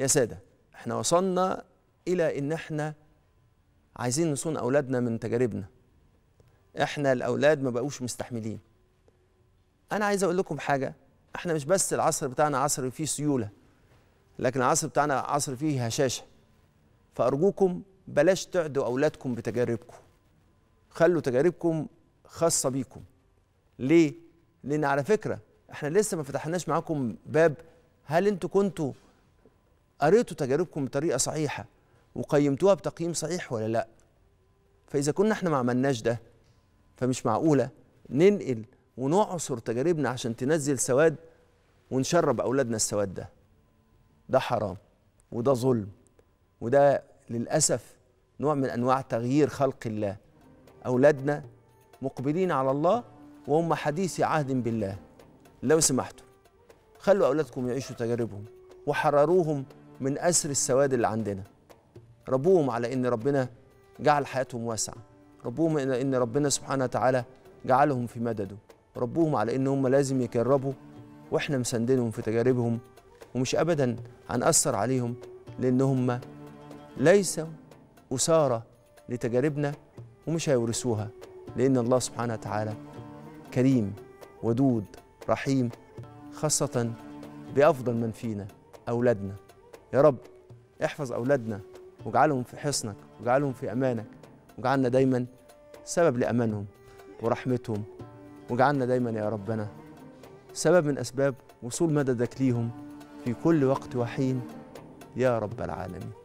يا سادة احنا وصلنا إلى إن احنا عايزين نصون أولادنا من تجاربنا احنا الأولاد ما بقوش مستحملين أنا عايز أقول لكم حاجة احنا مش بس العصر بتاعنا عصر فيه سيولة لكن العصر بتاعنا عصر فيه هشاشة فأرجوكم بلاش تعدوا أولادكم بتجاربكم خلوا تجاربكم خاصة بيكم ليه؟ لأن على فكرة احنا لسه ما فتحناش معاكم باب هل انتوا كنتوا قريتوا تجاربكم بطريقة صحيحة وقيمتوها بتقييم صحيح ولا لا؟ فإذا كنا احنا ما عملناش ده فمش معقولة ننقل ونعصر تجاربنا عشان تنزل سواد ونشرب أولادنا السواد ده ده حرام وده ظلم وده للأسف نوع من أنواع تغيير خلق الله أولادنا مقبلين على الله وهم حديث عهد بالله لو سمحتوا خلوا أولادكم يعيشوا تجاربهم وحرروهم من أسر السواد اللي عندنا ربوهم على إن ربنا جعل حياتهم واسعة ربوهم على إن ربنا سبحانه وتعالى جعلهم في مدده ربوهم على إن هم لازم يجربوا وإحنا مساندينهم في تجاربهم ومش أبدا هنأثر عليهم لأن هم ليسوا أسارة لتجاربنا ومش هيورثوها لأن الله سبحانه وتعالى كريم ودود رحيم خاصة بأفضل من فينا أولادنا يا رب احفظ أولادنا واجعلهم في حصنك واجعلهم في أمانك واجعلنا دايما سبب لأمانهم ورحمتهم واجعلنا دايما يا ربنا سبب من أسباب وصول مددك ليهم في كل وقت وحين يا رب العالمين